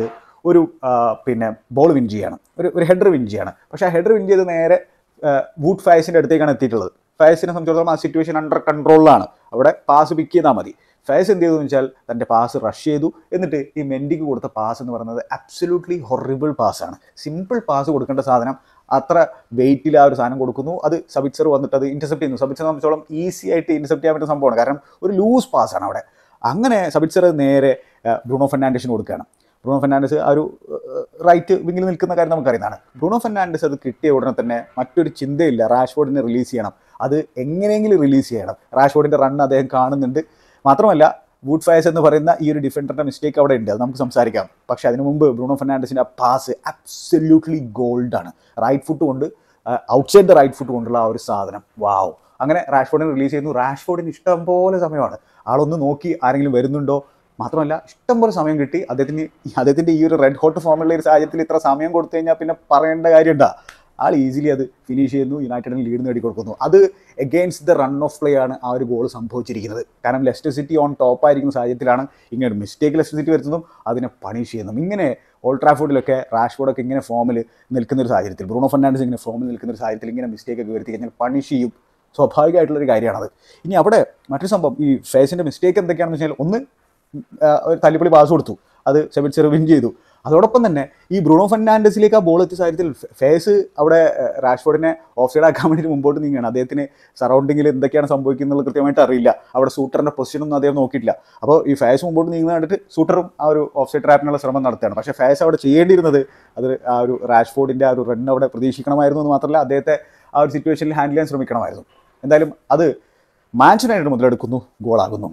ഒരു ആ, പിന്നെ ബോൾ വിൻ ചെയ്യാണ് ഒരു ഒരു ഹെഡർ വിൻ ചെയ്യാണ് പക്ഷേ ആ ഹെഡർ വിൻ ചെയ്ത് നേരെ വൂട്ട് ഫയസിൻ്റെ അടുത്തേക്കാണ് എത്തിയിട്ടുള്ളത് ഫയസിനെ സംബന്ധിച്ചിടത്തോളം ആ സിറ്റുവേഷൻ അണ്ടർ കൺട്രോളിലാണ് അവിടെ പാസ് പിക്ക് ചെയ്താൽ മതി ഫയസ് എന്ത് ചെയ്തു എന്ന് വെച്ചാൽ തൻ്റെ പാസ് റഷ് ചെയ്തു എന്നിട്ട് ഈ മെൻഡിക്ക് കൊടുത്ത പാസ് എന്ന് പറയുന്നത് അബ്സല്യൂട്ട്ലി ഹൊറിബിൾ പാസ്സാണ് സിമ്പിൾ പാസ് കൊടുക്കേണ്ട സാധനം അത്ര വെയിറ്റിൽ ആ ഒരു സാധനം കൊടുക്കുന്നു അത് സബിത്സർ വന്നിട്ട് അത് ഇന്റർസെപ്റ്റ് ചെയ്യുന്നു സബിത്സർ സംബന്ധിച്ചോളം ഈസി ആയിട്ട് ഇന്റർസെപ്റ്റ് ചെയ്യാൻ പറ്റുന്ന സംഭവമാണ് കാരണം ഒരു ലൂസ് പാസ്സാണ് അവിടെ അങ്ങനെ സബിത്സർ നേരെ ആ, ബ്രൂണോ ഫെർണാണ്ടസിന് കൊടുക്കുകയാണ് ബ്രൂണോ ഫെർണാണ്ടസ് ആ ഒരു റൈറ്റ് വിങ്ങിൽ നിൽക്കുന്ന കാര്യം നമുക്കറിയുന്നതാണ് ബ്രൂണോ ഫെർണാണ്ടസ് അത് കിട്ടിയ ഉടനെ തന്നെ മറ്റൊരു ചിന്തയില്ല റാഷ്ഫോർഡിനെ റിലീസ് ചെയ്യണം അത് എങ്ങനെയെങ്കിലും റിലീസ് ചെയ്യണം റാഷ്ഫോർഡിൻ്റെ റൺ അദ്ദേഹം കാണുന്നുണ്ട് മാത്രമല്ല വൂഡ് ഫയസ് എന്ന് പറയുന്ന ഈ ഒരു ഡിഫൻഡറിൻ്റെ മിസ്റ്റേക്ക് അവിടെ ഉണ്ട് അത് നമുക്ക് സംസാരിക്കാം പക്ഷേ അതിനു മുമ്പ് ബ്രൂണോ ഫെർണാണ്ടസിൻ്റെ ആ പാസ് അബ്സല്യൂട്ട്ലി ഗോൾഡാണ് റൈറ്റ് ഫുട്ട് കൊണ്ട് ഔട്ട്സൈഡ് ദ റൈറ്റ് ഫുട്ട് കൊണ്ടുള്ള ആ ഒരു സാധനം വാവ് അങ്ങനെ റാഷ്ഫോർഡിനെ റിലീസ് ചെയ്യുന്നു റാഷ്ഫോർഡിന് ഇഷ്ടം പോലെ സമയമാണ് ആളൊന്ന് നോക്കി ആരെങ്കിലും വരുന്നുണ്ടോ മാത്രമല്ല ഇഷ്ടം പോലെ സമയം കിട്ടി അദ്ദേഹത്തിന് അദ്ദേഹത്തിൻ്റെ ഈ ഒരു റെഡ് ഹോട്ട് ഫോമുള്ള ഒരു സാഹചര്യത്തിൽ ഇത്ര സമയം കൊടുത്തു കഴിഞ്ഞാൽ പിന്നെ പറയേണ്ട കാര്യമുണ്ടാ ആൾ ഈസിലി അത് ഫിനിഷ് ചെയ്യുന്നു യുണൈറ്റഡിന് ലീഡ് നേടിക്കൊടുക്കുന്നു അത് against the run of play ആണ് ആ ഒരു ഗോൾ സംഭവിച്ചിരിക്കുന്നത് കാരണം ലെസ്റ്റർ സിറ്റി ഓൺ ടോപ്പ് ആയിരിക്കുന്ന സാഹചര്യത്തിലാണ് ഇങ്ങനെ ഒരു മിസ്റ്റേക്ക് ലെസ്റ്റർ സിറ്റി വരുന്നതും അതിനെ പണിഷ് ചെയ്യുന്നതും ഇങ്ങനെ ഓൾഡ് ട്രാഫോർഡിലൊക്കെ റാഷ്ഫോർഡൊക്കെ ഇങ്ങനെ ഫോമിൽ നിൽക്കുന്ന ഒരു സാഹചര്യത്തിൽ ബ്രൂണോ ഫെർണാണ്ടസ് ഇങ്ങനെ ഫോമിൽ നിൽക്കുന്ന ഒരു സാഹചര്യത്തിൽ ഇങ്ങനെ മിസ്റ്റേക്ക് ഒക്കെ വരുത്തി കഴിഞ്ഞാൽ പണിഷ് ചെയ്യും സ്വാഭാവികമായിട്ടുള്ളൊരു കാര്യമാണത് ഇനി അവിടെ മറ്റൊരു സംഭവം ഈ ഫേസിൻ്റെ മിസ്റ്റേക്ക് എന്തൊക്കെയാണെന്ന് വെച്ചാൽ ഒന്ന് ആ, ഒരു തല്ലിപ്പൊളി പാസ് കൊടുത്തു അത് സെബിറ്റ്സർ വിൻ ചെയ്തു അതോടൊപ്പം തന്നെ ഈ ബ്രൂണോ ഫെർണാണ്ടസിലേക്ക് ആ ബോൾ എത്തിയ സാഹചര്യത്തിൽ ഫേസ് അവിടെ ആ, റാഷ്ഫോർഡിനെ ഓഫ് സൈഡ് ആക്കാൻ വേണ്ടി മുമ്പോട്ട് നീങ്ങുകയാണ് അദ്ദേഹത്തിന് സറൗണ്ടിങ്ങിൽ എന്തൊക്കെയാണ് സംഭവിക്കുന്നത് കൃത്യമായിട്ട് അറിയില്ല അവിടെ സൂട്ടറിൻ്റെ പൊസിഷനൊന്നും അദ്ദേഹം നോക്കിയിട്ടില്ല അപ്പോൾ ഈ ഫേസ് മുമ്പോട്ട് നീങ്ങുന്നത് കണ്ടിട്ട് സൂട്ടറും ആ ഒരു ഓഫ് സൈഡ് ട്രാപ്പിനുള്ള ശ്രമം നടത്തുകയാണ് പക്ഷേ ഫേസ് അവിടെ ചെയ്യേണ്ടിയിരുന്നത് അത് ആ ഒരു റാഷ്ഫോർഡിൻ്റെ ആ ഒരു റൺ അവിടെ പ്രതീക്ഷിക്കണമായിരുന്നു എന്ന് മാത്രമല്ല അദ്ദേഹത്തെ ആ ഒരു സിറ്റുവേഷനിൽ ഹാൻഡിൽ ചെയ്യാൻ ശ്രമിക്കണമായിരുന്നു എന്തായാലും അത് മാച്ച് യുണൈറ്റഡ് മുതലെടുക്കുന്നു ഗോളാകുന്നു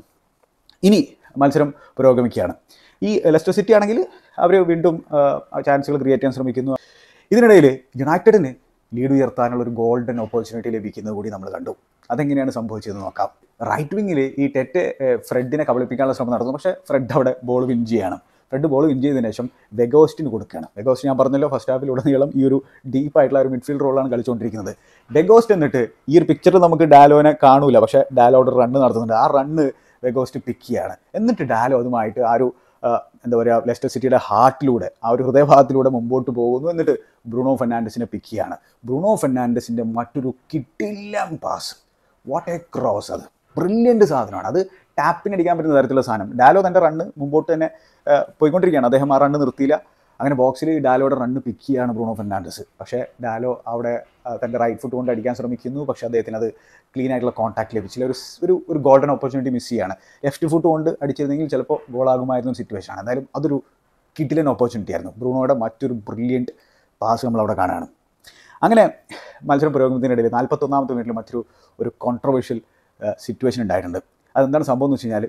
ഇനി മത്സരം പുരോഗമിക്കുകയാണ് ഈ ലെസ്റ്റർ സിറ്റി ആണെങ്കിൽ അവർ വീണ്ടും ചാൻസുകൾ ക്രിയേറ്റ് ചെയ്യാൻ ശ്രമിക്കുന്നു ഇതിനിടയിൽ യുണൈറ്റഡിന് ലീഡ് ഉയർത്താനുള്ള ഒരു ഗോൾഡൻ ഓപ്പർച്യൂണിറ്റി ലഭിക്കുന്നത് കൂടി നമ്മൾ കണ്ടു അതെങ്ങനെയാണ് സംഭവിച്ചതെന്ന് നോക്കാം റൈറ്റ് വിങ്ങിൽ ഈ ടെറ്റ് ഏഹ്, ഫ്രെഡിനെ കബളിപ്പിക്കാനുള്ള ശ്രമം നടന്നു പക്ഷേ ഫ്രെഡ് അവിടെ ബോൾ വിൻ ചെയ്യാണ് ഫ്രെഡ് ബോൾ വിൻ ചെയ്തതിനു ശേഷം വെഗോസ്റ്റിന് കൊടുക്കുകയാണ് വെഗോസ്റ്റ് ഞാൻ പറഞ്ഞല്ലോ ഫസ്റ്റ് ഹാഫിലുടനീളം ഈ ഒരു ഡീപ്പ് ആയിട്ടുള്ള ഒരു മിഡ്ഫീൽഡ് റോളാണ് കളിച്ചുകൊണ്ടിരിക്കുന്നത് വെഗോസ്റ്റ് എന്നിട്ട് ഈ ഒരു പിക്ചറിൽ നമുക്ക് ഡാലോനെ കാണൂല പക്ഷേ ഡാലോയുടെ റണ്ണ് നടത്തുന്നുണ്ട് ആ റണ്ണ് വെഗോസ്റ്റ് പിക്ക് ചെയ്യാണ് എന്നിട്ട് ഡാലോ അതുമായിട്ട് ആ ഒരു ആ, എന്താ പറയുക ലെസ്റ്റർ സിറ്റിയുടെ ഹാർട്ടിലൂടെ ആ ഒരു ഹൃദയഭാഗത്തിലൂടെ മുമ്പോട്ട് പോകുന്നു എന്നിട്ട് ബ്രൂണോ ഫെർണാണ്ടസിനെ പിക്ക് ചെയ്യാണ് ബ്രൂണോ ഫെർണാണ്ടസിൻ്റെ മറ്റൊരു കിട്ടില്ലം പാസ് വാട്ട് എ ക്രോസ് അത് ബ്രില്യൻ്റ് സാധനമാണ് അത് ടാപ്പിനടിക്കാൻ പറ്റുന്ന തരത്തിലുള്ള സാധനം ഡാലോ തൻ്റെ റണ്ണ് മുമ്പോട്ട് തന്നെ ആ, പോയിക്കൊണ്ടിരിക്കുകയാണ് അദ്ദേഹം ആ റണ്ണ് നിർത്തിയില്ല അങ്ങനെ ബോക്സിൽ ഡാലോയുടെ റണ്ണ് പിക്ക് ചെയ്യാണ് ബ്രൂണോ ഫെർണാണ്ടസ് പക്ഷേ ഡാലോ അവിടെ ആ, തൻ്റെ റൈറ്റ് ഫുട്ട് കൊണ്ട് അടിക്കാൻ ശ്രമിക്കുന്നു പക്ഷേ അദ്ദേഹത്തിന് അത് ക്ലീൻ ആയിട്ടുള്ള കോൺടാക്ട് ലഭിച്ചില്ല ഒരു സ്- ഒരു ഒരു ഗോൾഡൻ ഓപ്പർച്യൂണിറ്റി മിസ് ചെയ്യാണ് ലെഫ്റ്റ് ഫുട്ട് കൊണ്ട് അടിച്ചിരുന്നെങ്കിൽ ചിലപ്പോൾ ഗോളാകുമായിരുന്ന സിറ്റുവേഷൻ ആണ് എന്തായാലും അതൊരു കിഡിലൻ ഓപ്പർച്യൂണിറ്റി ആയിരുന്നു ബ്രൂണോയുടെ മറ്റൊരു ബ്രില്യൻറ്റ് പാസ് നമ്മൾ അവിടെ കാണാണ് അങ്ങനെ മത്സരം പുരോഗമനത്തിനിടയിൽ നാൽപ്പത്തൊന്നാമത്തെ മിനിറ്റിൽ മറ്റൊരു ഒരു കോൺട്രവേഴ്ഷ്യൽ സിറ്റുവേഷൻ ഉണ്ടായിട്ടുണ്ട് അതെന്താണ് സംഭവം എന്ന് വെച്ച് കഴിഞ്ഞാൽ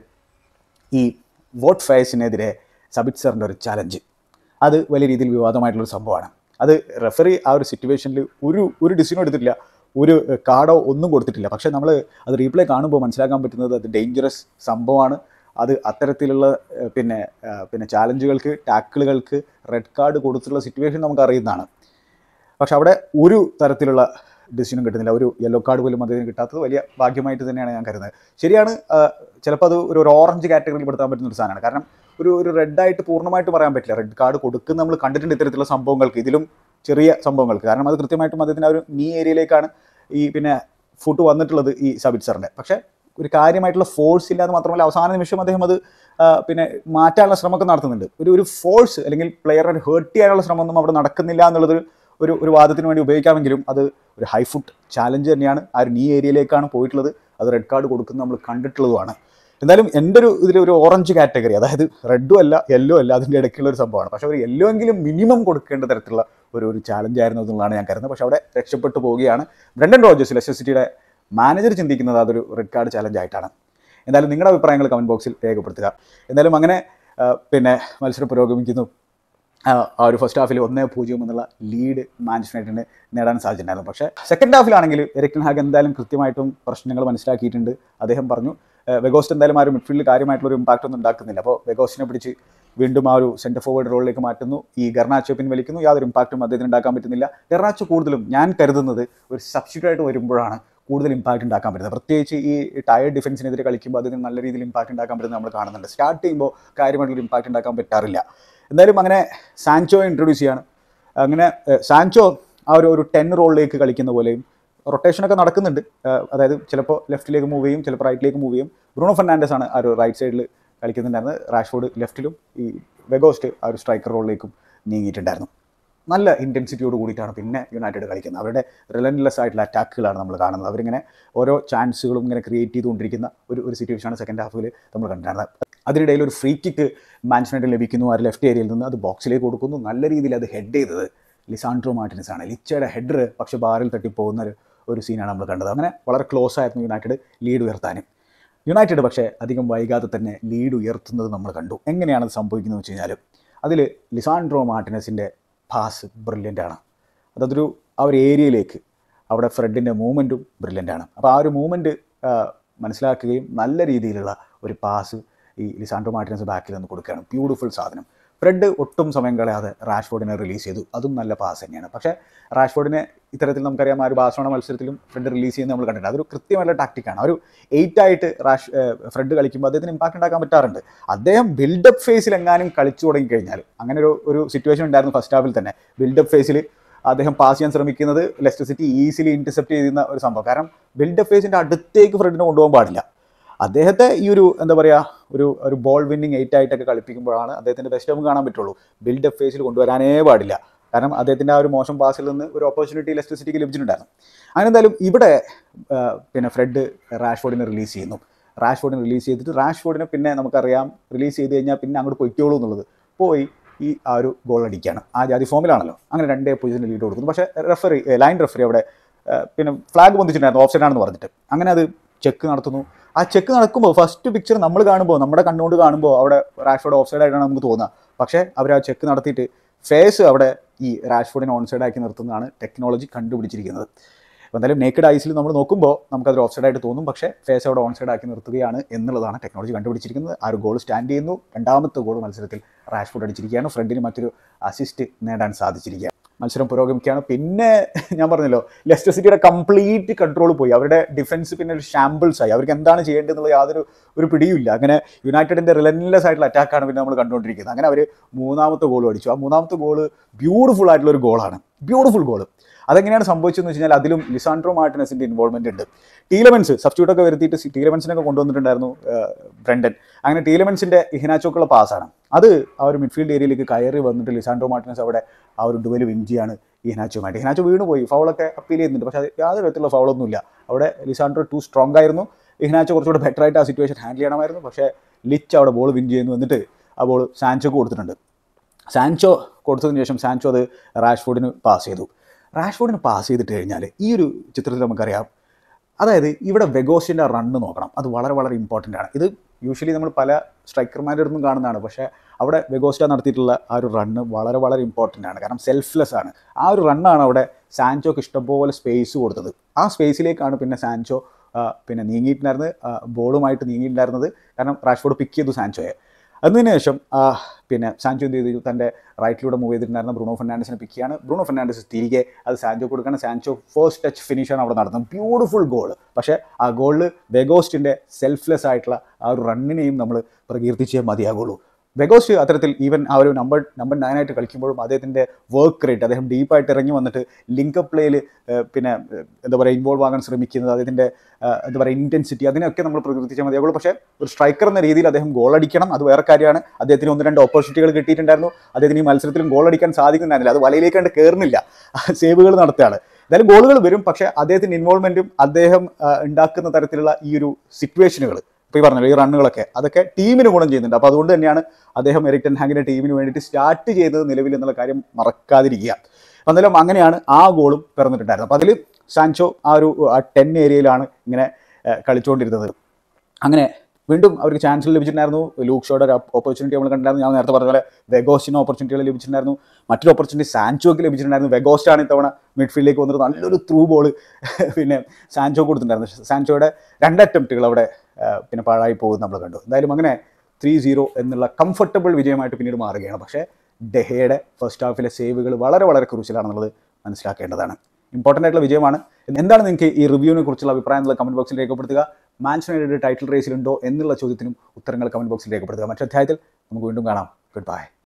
ഈ വോട്ട് ഫയസിനെതിരെ സബിത് ഒരു ചലഞ്ച് അത് വലിയ രീതിയിൽ വിവാദമായിട്ടുള്ളൊരു സംഭവമാണ് അത് റെഫറി ആ ഒരു സിറ്റുവേഷനിൽ ഒരു ഒരു ഡിസിഷനും എടുത്തിട്ടില്ല ഒരു കാർഡോ ഒന്നും കൊടുത്തിട്ടില്ല പക്ഷേ നമ്മൾ അത് റീപ്ലേ കാണുമ്പോൾ മനസ്സിലാക്കാൻ പറ്റുന്നത് അത് ഡേഞ്ചറസ് സംഭവമാണ് അത് അത്തരത്തിലുള്ള ഏഹ്, പിന്നെ ഏഹ്, പിന്നെ ചാലഞ്ചുകൾക്ക് ടാക്കിളുകൾക്ക് റെഡ് കാർഡ് കൊടുത്തിട്ടുള്ള സിറ്റുവേഷൻ നമുക്ക് അറിയുന്നതാണ് പക്ഷെ അവിടെ ഒരു തരത്തിലുള്ള ഡിസിഷനും കിട്ടുന്നില്ല ഒരു യെല്ലോ കാർഡ് പോലും അദ്ദേഹത്തിന് കിട്ടാത്തത് വലിയ ഭാഗ്യമായിട്ട് തന്നെയാണ് ഞാൻ കരുതുന്നത് ശരിയാണ് ചിലപ്പോൾ അത് ഒരു ഒരു ഓറഞ്ച് കാറ്റഗറിയിൽ പെടുത്താൻ പറ്റുന്ന ഒരു സാധനമാണ് കാരണം ഒരു ഒരു റെഡായിട്ട് പൂർണ്ണമായിട്ട് പറയാൻ പറ്റില്ല റെഡ് കാർഡ് കൊടുക്കുന്ന നമ്മൾ കണ്ടിട്ടുണ്ട് ഇത്തരത്തിലുള്ള സംഭവങ്ങൾക്ക് ഇതിലും ചെറിയ സംഭവങ്ങൾക്ക് കാരണം അത് കൃത്യമായിട്ടും അദ്ദേഹത്തിന് ആ ഒരു നീ ഏരിയയിലേക്കാണ് ഈ പിന്നെ ഫുട്ട് വന്നിട്ടുള്ളത് ഈ സബിത് സാറിൻ്റെ പക്ഷേ ഒരു കാര്യമായിട്ടുള്ള ഫോഴ്സ് ഇല്ലാതെ മാത്രമല്ല അവസാന നിമിഷം അദ്ദേഹം അത് ആ, പിന്നെ മാറ്റാനുള്ള ശ്രമമൊക്കെ നടത്തുന്നുണ്ട് ഒരു ഒരു ഫോഴ്സ് അല്ലെങ്കിൽ പ്ലെയറിനെ ഹേർട്ട് ചെയ്യാനുള്ള ശ്രമമൊന്നും അവിടെ നടക്കുന്നില്ല എന്നുള്ളത് ഒരു ഒരു വാദത്തിന് വേണ്ടി ഉപയോഗിക്കാമെങ്കിലും അത് ഒരു ഹൈ ഫുട്ട് ചാലഞ്ച് തന്നെയാണ് ആ ഒരു നീ ഏരിയയിലേക്കാണ് പോയിട്ടുള്ളത് അത് റെഡ് കാർഡ് കൊടുക്കുന്നത് നമ്മൾ കണ്ടിട്ടുള്ളതുമാണ് എന്തായാലും എൻ്റെ ഒരു ഇതിൽ ഒരു ഓറഞ്ച് കാറ്റഗറി അതായത് റെഡും അല്ല യെല്ലോ അല്ല അതിൻ്റെ ഇടയ്ക്കുള്ള ഒരു സംഭവമാണ് പക്ഷേ ഒരു യെല്ലോ എങ്കിലും മിനിമം കൊടുക്കേണ്ട തരത്തിലുള്ള ഒരു ഒരു ചാലഞ്ച് ആയിരുന്നു എന്നുള്ളതാണ് ഞാൻ കരുതുന്നത് പക്ഷേ അവിടെ രക്ഷപ്പെട്ടു പോവുകയാണ് ബ്രണ്ടൻ റോജേഴ്സ് ലെസ്റ്റർ സിറ്റിയുടെ മാനേജർ ചിന്തിക്കുന്നത് അതൊരു റെഡ് കാർഡ് ചാലഞ്ച് ആയിട്ടാണ് എന്തായാലും നിങ്ങളുടെ അഭിപ്രായങ്ങൾ കമൻറ്റ് ബോക്സിൽ രേഖപ്പെടുത്തുക എന്തായാലും അങ്ങനെ ആ, പിന്നെ മത്സരം പുരോഗമിക്കുന്നു ആ ആ ഒരു ഫസ്റ്റ് ഹാഫിൽ ഒന്നേ പൂജ്യം എന്നുള്ള ലീഡ് മാഞ്ചസ്റ്റർ യുണൈറ്റഡിന് നേടാൻ സാധിച്ചിട്ടുണ്ടായിരുന്നു പക്ഷേ സെക്കൻഡ് ഹാഫിലാണെങ്കിൽ എറിക്ടൻ ഹാഗ് എന്തായാലും കൃത്യമായിട്ടും പ്രശ്നങ്ങൾ മനസ്സിലാക്കിയിട്ടുണ്ട് അദ്ദേഹം പറഞ്ഞു ഏഹ് വെഗോസ്റ്റ് എന്തായാലും ആ ഒരു മിഡ്ഫീൽഡിൽ കാര്യമായിട്ടുള്ള ഒരു ഇമ്പാക്റ്റ് ഒന്നും ഉണ്ടാക്കുന്നില്ല അപ്പോൾ വെഗോസ്റ്റിനെ പിടിച്ച് വീണ്ടും ആ ഒരു സെൻറ്റർ ഫോർവേഡ് റോളിലേക്ക് മാറ്റുന്നു ഈ ഗർണാച്ചോ പിൻവലിക്കുന്നു യാതൊരു ഇമ്പാക്റ്റും അദ്ദേഹത്തിന് ഉണ്ടാക്കാൻ പറ്റുന്നില്ല ഗർണാച്ചോ കൂടുതലും ഞാൻ കരുതുന്നത് ഒരു സബ്സ്റ്റിറ്റ്യൂട്ട് ആയിട്ട് വരുമ്പോഴാണ് കൂടുതൽ ഇമ്പാക്റ്റ് ഉണ്ടാക്കാൻ പറ്റുന്നത് പ്രത്യേകിച്ച് ഈ ടയർ ഡിഫൻസിനെതിരെ കളിക്കുമ്പോൾ അതിന് നല്ല രീതിയിൽ ഇമ്പാക്റ്റ് ഉണ്ടാക്കാൻ പറ്റുന്നത് നമ്മൾ കാണുന്നുണ്ട് സ്റ്റാർട്ട് ചെയ്യുമ്പോൾ കാര്യമായിട്ടുള്ള ഇമ്പാക്റ്റ് ഉണ്ടാക്കാൻ പറ്റാറില്ല എന്തായാലും അങ്ങനെ സാൻചോ ഇൻട്രൊഡ്യൂസ് ചെയ്യാണ് അങ്ങനെ ഏഹ്, സാൻചോ ആ ഒരു ഒരു ടെൻ റോളിലേക്ക് കളിക്കുന്ന പോലെയും റൊട്ടേഷനൊക്കെ നടക്കുന്നുണ്ട് ഏഹ്, അതായത് ചിലപ്പോൾ ലെഫ്റ്റിലേക്ക് മൂവ് ചെയ്യും ചിലപ്പോൾ റൈറ്റിലേക്ക് മൂവ് ചെയ്യും ബ്രൂണോ ഫെർണാണ്ടസ് ആണ് ആ ഒരു റൈറ്റ് സൈഡിൽ കളിക്കുന്നുണ്ടായിരുന്നത് റാഷ്ഫോർഡ് ലെഫ്റ്റിലും ഈ വെഗോസ്റ്റ് ആ ഒരു സ്ട്രൈക്കർ റോളിലേക്കും നീങ്ങിയിട്ടുണ്ടായിരുന്നു നല്ല ഇൻറ്റൻസിറ്റിയോട് കൂടിയിട്ടാണ് പിന്നെ യുണൈറ്റഡ് കളിക്കുന്നത് അവരുടെ റിലൻലെസ് ആയിട്ടുള്ള അറ്റാക്കുകളാണ് നമ്മൾ കാണുന്നത് അവരിങ്ങനെ ഓരോ ചാൻസുകളും ഇങ്ങനെ ക്രിയേറ്റ് ചെയ്തുകൊണ്ടിരിക്കുന്ന ഒരു ഒരു സിറ്റുവേഷനാണ് സെക്കൻഡ് ഹാഫിൽ നമ്മൾ കണ്ടിരുന്നത് അതിനിടയിൽ ഒരു ഫ്രീ കിക്ക് മാൻഷനായിട്ട് ലഭിക്കുന്നു ആ ലെഫ്റ്റ് ഏരിയയിൽ നിന്ന് അത് ബോക്സിലേക്ക് കൊടുക്കുന്നു നല്ല രീതിയിൽ അത് ഹെഡ് ചെയ്തത് ലിസാൻഡ്രോ മാർട്ടിനസ് ആണ് ലിച്ചയുടെ ഹെഡർ പക്ഷെ ബാറിൽ തട്ടിപ്പോകുന്ന ഒരു ഒരു സീനാണ് നമ്മൾ കണ്ടത് അങ്ങനെ വളരെ ക്ലോസ് ആയിരുന്നു യുണൈറ്റഡ് ലീഡ് ഉയർത്താനും യുണൈറ്റഡ് പക്ഷേ അധികം വൈകാതെ തന്നെ ലീഡ് ഉയർത്തുന്നത് നമ്മൾ കണ്ടു എങ്ങനെയാണ് അത് സംഭവിക്കുന്നത് വെച്ച് കഴിഞ്ഞാൽ അതിൽ ലിസാൻഡ്രോ മാർട്ടിനസിൻ്റെ പാസ് ബ്രില്യൻ്റ് ആണ് അതൊരു ആ ഒരു ഏരിയയിലേക്ക് അവിടെ ഫ്രെഡിൻ്റെ മൂവ്മെൻറ്റും ബ്രില്യൻ്റ് ആണ് അപ്പോൾ ആ ഒരു മൂവ്മെൻറ്റ് മനസ്സിലാക്കുകയും നല്ല രീതിയിലുള്ള ഒരു പാസ് ഈ ലിസാൻഡ്രോ മാർട്ടിനസ് ബാക്കിൽ നിന്ന് കൊടുക്കുകയാണ് ബ്യൂട്ടിഫുൾ സാധനം ഫ്രെഡ് ഒട്ടും സമയം കളയാതെ റാഷ്ഫോർഡിനെ റിലീസ് ചെയ്തു അതും നല്ല പാസ് തന്നെയാണ് പക്ഷേ റാഷ്ഫോർഡിനെ ഇത്തരത്തിൽ നമുക്കറിയാം ആ ഒരു ബാഴ്സലോണ മത്സരത്തിലും ഫ്രെഡ് റിലീസ് ചെയ്യുന്നത് നമ്മൾ കണ്ടിട്ടുണ്ട് അതൊരു കൃത്യമായിട്ടുള്ള ടാക്ടിക്കാണ് ഒരു എയ്റ്റ് ആയിട്ട് റാഷ് ഏഹ് ഫ്രെഡ് കളിക്കുമ്പോൾ അദ്ദേഹത്തിന് ഇമ്പാക്ട് ഉണ്ടാക്കാൻ പറ്റാറുണ്ട് അദ്ദേഹം ബിൽഡപ്പ് ഫേസിൽ എങ്ങാനും കളിച്ചു തുടങ്ങിക്കഴിഞ്ഞാൽ അങ്ങനെ ഒരു ഒരു സിറ്റുവേഷൻ ഉണ്ടായിരുന്നു ഫസ്റ്റ് ഹാഫിൽ തന്നെ ബിൽഡപ്പ് ഫേസിൽ അദ്ദേഹം പാസ് ചെയ്യാൻ ശ്രമിക്കുന്നത് ലെസ്റ്റർ സിറ്റി ഈസിലി ഇന്റർസെപ്റ്റ് ചെയ്യുന്ന ഒരു സംഭവം കാരണം ബിൽഡപ്പ് ഫേസിൻ്റെ അടുത്തേക്ക് ഫ്രെഡിനെ കൊണ്ടുപോകാൻ പാടില്ല അദ്ദേഹത്തെ ഈ ഒരു എന്താ പറയുക ഒരു ഒരു ബോൾ വിന്നിങ് എയ്റ്റ് ആയിട്ടൊക്കെ കളിപ്പിക്കുമ്പോഴാണ് അദ്ദേഹത്തിൻ്റെ ബെസ്റ്റ് നമുക്ക് കാണാൻ പറ്റുള്ളൂ ബിൽഡപ്പ് ഫേസിൽ കൊണ്ടുവരാനേ പാടില്ല കാരണം അദ്ദേഹത്തിൻ്റെ ആ ഒരു മോശം പാസിൽ നിന്ന് ഒരു ഓപ്പർച്യൂണിറ്റി ലെസ്റ്റർ സിറ്റിക്ക് ലഭിച്ചിട്ടുണ്ടായിരുന്നു അങ്ങനെ എന്തായാലും ഇവിടെ ആ, പിന്നെ ഫ്രെഡ് റാഷ്ഫോർഡിനെ റിലീസ് ചെയ്യുന്നു റാഷ്ഫോർഡിനെ റിലീസ് ചെയ്തിട്ട് റാഷ്ഫോർഡിനെ പിന്നെ നമുക്കറിയാം റിലീസ് ചെയ്ത് കഴിഞ്ഞാൽ പിന്നെ അങ്ങോട്ട് പൊയ്ക്കോളൂ എന്നുള്ളത് പോയി ഈ ആ ഒരു ഗോൾ അടിക്കുകയാണ് ആ ജാതി ഫോമിലാണല്ലോ അങ്ങനെ രണ്ടേ പൊസിഷനിൽ ലീഡ് കൊടുക്കുന്നു പക്ഷേ റെഫറി ലൈൻ റെഫറി അവിടെ ആ, പിന്നെ ഫ്ലാഗ് പൊന്തിച്ചിട്ടുണ്ടായിരുന്നു ഓപ്ഷൻ ആണെന്ന് പറഞ്ഞിട്ട് അങ്ങനെ അത് ചെക്ക് നടത്തുന്നു ആ ചെക്ക് നടക്കുമ്പോൾ ഫസ്റ്റ് പിക്ചർ നമ്മൾ കാണുമ്പോൾ നമ്മുടെ കണ്ണുകൊണ്ട് കാണുമ്പോൾ അവിടെ റാഷ്ഫോർഡ് ഓഫ് സൈഡ് ആയിട്ടാണ് നമുക്ക് തോന്നുക പക്ഷേ അവർ ആ ചെക്ക് നടത്തിയിട്ട് ഫേസ് അവിടെ ഈ റാഷ്ഫോർഡിനെ ഓൺ സൈഡ് ആക്കി നിർത്തുന്നതാണ് ടെക്നോളജി കണ്ടുപിടിച്ചിരിക്കുന്നത് അപ്പോൾ എന്തായാലും നേക്കഡ് ഐസിൽ നമ്മൾ നോക്കുമ്പോൾ നമുക്കത് ഓഫ് സൈഡ് ആയിട്ട് തോന്നും പക്ഷേ ഫേസ് അവിടെ ഓൺ സൈഡ് ആക്കി നിർത്തുകയാണ് എന്നുള്ളതാണ് ടെക്നോളജി കണ്ടുപിടിച്ചിരിക്കുന്നത് ആ ഒരു ഗോൾ സ്റ്റാൻഡ് ചെയ്യുന്നു രണ്ടാമത്തെ ഗോൾ മത്സരത്തിൽ റാഷ്ഫോർഡ് അടിച്ചിരിക്കുകയാണ് ഫ്രണ്ടിന് മറ്റൊരു അസിസ്റ്റ് നേടാൻ സാധിച്ചിരിക്കുകയാണ് മത്സരം പുരോഗമിക്കുകയാണ് പിന്നെ ഞാൻ പറഞ്ഞല്ലോ ലെസ്റ്റർ സിറ്റിയുടെ കംപ്ലീറ്റ് കൺട്രോൾ പോയി അവരുടെ ഡിഫൻസ് പിന്നെ ഒരു ഷാമ്പിൾസ് ആയി അവർക്ക് എന്താണ് ചെയ്യേണ്ടതെന്നുള്ള യാതൊരു ഒരു പിടിയുമില്ല അങ്ങനെ യുണൈറ്റഡിൻ്റെ റിലൻലെസ് ആയിട്ടുള്ള അറ്റാക്കാണ് പിന്നെ നമ്മൾ കണ്ടുകൊണ്ടിരിക്കുന്നത് അങ്ങനെ അവർ മൂന്നാമത്തെ ഗോൾ അടിച്ചു ആ മൂന്നാമത്തെ ഗോൾ ബ്യൂട്ടിഫുൾ ആയിട്ടുള്ള ഒരു ഗോളാണ് ബ്യൂട്ടിഫുൾ ഗോൾ അതെങ്ങനെയാണ് സംഭവിച്ചതെന്ന് വെച്ച് കഴിഞ്ഞാൽ അതിലും ലിസാൻഡ്രോ മാർട്ടിനസിൻ്റെ ഇൻവോൾവ്മെൻ്റ് ഉണ്ട് ടീലമെൻസ് സബ്സ്റ്റിറ്റ്യൂട്ടൊക്കെ വരുത്തിയിട്ട് ടീലമെൻസിനൊക്കെ കൊണ്ടുവന്നിട്ടുണ്ടായിരുന്നു ഏഹ്, ബ്രണ്ടൻ അങ്ങനെ ടീലമെൻസിൻ്റെ ഇഹിനാച്ചോക്കുള്ള പാസ്സാണ് അത് ആ ഒരു മിഡ്ഫീൽഡ് ഏരിയയിലേക്ക് കയറി വന്നിട്ട് ലിസാൻഡ്രോ മാർട്ടിനസ് അവിടെ ആ ഒരു ഡുവൽ വിൻ ചെയ്യാണ് ഇഹിനാച്ചോമായിട്ട് ഇഹിനാച്ചോ വീണ് പോയി ഫൗളൊക്കെ അപ്പീൽ ചെയ്യുന്നുണ്ട് പക്ഷേ അത് യാതൊരു വിധത്തിലുള്ള ഫൗളൊന്നുമില്ല അവിടെ ലിസാൻഡ്രോ ടു സ്ട്രോങ് ആയിരുന്നു ഇഹിനാച്ചോ കുറച്ചുകൂടെ ബെറ്റർ ആയിട്ട് ആ സിറ്റുവേഷൻ ഹാൻഡിൽ ചെയ്യണമായിരുന്നു പക്ഷേ ലിച്ച് അവിടെ ബോൾ വിൻ ചെയ്യുന്നു എന്നിട്ട് ആ ബോൾ സാൻചോക്ക് കൊടുത്തിട്ടുണ്ട് സാൻചോ കൊടുത്തതിന് ശേഷം സാൻചോ അത് റാഷ്ഫോർഡിന് പാസ് ചെയ്തു റാഷ്ഫോർഡിന് പാസ് ചെയ്തിട്ട് കഴിഞ്ഞാൽ ഈ ഒരു ചിത്രത്തിൽ നമുക്കറിയാം അതായത് ഇവിടെ വെഗോസിൻ്റെ റണ്ണ് നോക്കണം അത് വളരെ വളരെ ഇമ്പോർട്ടൻ്റ് ആണ് ഇത് യൂഷ്വലി നമ്മൾ പല സ്ട്രൈക്കർമാരുടെ അടുത്തും കാണുന്നതാണ് പക്ഷേ അവിടെ വെഗോസ്റ്റ നടത്തിയിട്ടുള്ള ആ ഒരു റണ്ണ് വളരെ വളരെ ഇമ്പോർട്ടൻ്റ് ആണ് കാരണം സെൽഫ്ലെസ് ആണ് ആ ഒരു റണ്ണാണ് അവിടെ സാൻചോക്ക് ഇഷ്ടംപോലെ സ്പേസ് കൊടുത്തത് ആ സ്പേസിലേക്കാണ് പിന്നെ സാൻചോ ആ, പിന്നെ നീങ്ങിയിട്ടുണ്ടായിരുന്നത് ആ, ബോളുമായിട്ട് നീങ്ങിയിട്ടുണ്ടായിരുന്നത് കാരണം റാഷ്ഫോർഡ് പിക്ക് ചെയ്തു സാൻചോയെ അതിന് ശേഷം ആ, പിന്നെ സാൻചോ എന്ത് ചെയ്തു തൻ്റെ റൈറ്റിലൂടെ മൂവ് ചെയ്തിട്ടുണ്ടായിരുന്ന ബ്രൂണോ ഫെർണാണ്ടസിനെ പിക്ക് ചെയ്യാണ് ബ്രൂണോ ഫെർണാണ്ടസ് തിരികെ അത് സാൻചോ കൊടുക്കുകയാണ് സാൻചോ ഫസ്റ്റ് ടച്ച് ഫിനിഷാണ് അവിടെ നടന്നത് ബ്യൂട്ടിഫുൾ ഗോൾ പക്ഷേ ആ ഗോളിൽ വെഗോസ്റ്റിൻ്റെ സെൽഫ്ലെസ് ആയിട്ടുള്ള ആ ഒരു റണ്ണിനെയും നമ്മൾ പ്രകീർത്തിച്ചേ മതിയാകുള്ളൂ വെഗോസ്റ്റ് അത്തരത്തിൽ ഈവൻ ആ ഒരു നമ്പർ നമ്പർ നയനായിട്ട് കളിക്കുമ്പോഴും അദ്ദേഹത്തിൻ്റെ വർക്ക് റേറ്റ് അദ്ദേഹം ഡീപ്പായിട്ട് ഇറങ്ങി വന്നിട്ട് ലിങ്കപ്പ് പ്ലേയിൽ പിന്നെ ഏഹ്, എന്താ പറയുക ഇൻവോൾവ് ആകാൻ ശ്രമിക്കുന്നത് അദ്ദേഹത്തിൻ്റെ ഏഹ്, എന്താ പറയുക ഇൻറ്റൻസിറ്റി അതിനൊക്കെ നമ്മൾ പ്രകീർത്തിച്ചാൽ മതിയാകുള്ളൂ പക്ഷേ ഒരു സ്ട്രൈക്കർ എന്ന രീതിയിൽ അദ്ദേഹം ഗോൾ അടിക്കണം അത് വേറെ കാര്യമാണ് അദ്ദേഹത്തിന് ഒന്ന് രണ്ട് ഓപ്പർച്യൂണിറ്റികൾ കിട്ടിയിട്ടുണ്ടായിരുന്നു അദ്ദേഹത്തിന് ഈ മത്സരത്തിലും ഗോൾ അടിക്കാൻ സാധിക്കുന്നുണ്ടായിരുന്നില്ല അത് വലയിലേക്ക് കണ്ട് കയറുന്നില്ല സേവുകൾ നടത്തുകയാണ് എന്തായാലും ഗോളുകൾ വരും പക്ഷേ അദ്ദേഹത്തിൻ്റെ ഇൻവോൾവ്മെൻറ്റും അദ്ദേഹം ആ, ഉണ്ടാക്കുന്ന തരത്തിലുള്ള ഈ ഒരു സിറ്റുവേഷനുകൾ ഇപ്പോൾ ഈ പറഞ്ഞല്ലോ ഈ റണ്ണുകളൊക്കെ അതൊക്കെ ടീമിന് ഗുണം ചെയ്യുന്നുണ്ട് അപ്പോൾ അതുകൊണ്ട് തന്നെയാണ് അദ്ദേഹം എറിക് ടെൻ ഹാങ്ങിൻ്റെ ടീമിന് വേണ്ടിയിട്ട് സ്റ്റാർട്ട് ചെയ്തത് നിലവിൽ എന്നുള്ള കാര്യം മറക്കാതിരിക്കുക എന്നാലും അങ്ങനെയാണ് ആ ഗോളും പിറന്നിട്ടുണ്ടായിരുന്നത് അപ്പോൾ അതിൽ സാൻചോ ആ ഒരു ആ ടെൻ ഏരിയയിലാണ് ഇങ്ങനെ ആ, കളിച്ചുകൊണ്ടിരുന്നത് അങ്ങനെ വീണ്ടും അവർക്ക് ചാൻസ് ലഭിച്ചിട്ടുണ്ടായിരുന്നു ലൂക്ക് ഷോയുടെ ഒരു ഓപ്പർച്യൂണിറ്റി നമ്മൾ കണ്ടായിരുന്നു ഞാൻ നേരത്തെ പറഞ്ഞ പോലെ വെഗോസ്റ്റിന് ഓപ്പർച്യൂണിറ്റികൾ ലഭിച്ചിട്ടുണ്ടായിരുന്നു മറ്റൊരു ഓപ്പർച്യൂണിറ്റി സാൻചോക്ക് ലഭിച്ചിട്ടുണ്ടായിരുന്നു വെഗോസ്റ്റാണ് ഇത്തവണ മിഡ്ഫീൽഡിലേക്ക് വന്നിട്ട് നല്ലൊരു ത്രൂ ബോൾ പിന്നെ സാൻചോ കൊടുത്തിട്ടുണ്ടായിരുന്നു സാൻചോയുടെ രണ്ട് അറ്റംപ്റ്റുകൾ അവിടെ ആ, പിന്നെ പാഴായി പോകുന്നത് നമ്മൾ കണ്ടു എന്തായാലും അങ്ങനെ ത്രീ സീറോ എന്നുള്ള കംഫർട്ടബിൾ വിജയമായിട്ട് പിന്നീട് മാറുകയാണ് പക്ഷേ ഡെഹയുടെ ഫസ്റ്റ് ഹാഫിലെ സേവുകൾ വളരെ വളരെ ക്രൂഷ്യലാണെന്നുള്ളത് മനസ്സിലാക്കേണ്ടതാണ് ഇമ്പോർട്ടൻ്റ് ആയിട്ടുള്ള വിജയമാണ് എന്താണ് നിങ്ങൾക്ക് ഈ റിവ്യൂവിനെ കുറിച്ചുള്ള അഭിപ്രായം എന്നുള്ള കമൻറ്റ് ബോക്സിൽ രേഖപ്പെടുത്തുക മാൻഷൻ യുണൈറ്റഡ് ടൈറ്റിൽ റേസിലുണ്ടോ എന്നുള്ള ചോദ്യത്തിനും ഉത്തരങ്ങൾ കമൻറ്റ് ബോക്സിൽ രേഖപ്പെടുത്തുക മറ്റൊരു അധ്യായത്തിൽ നമുക്ക് വീണ്ടും കാണാം ഗുഡ് ബൈ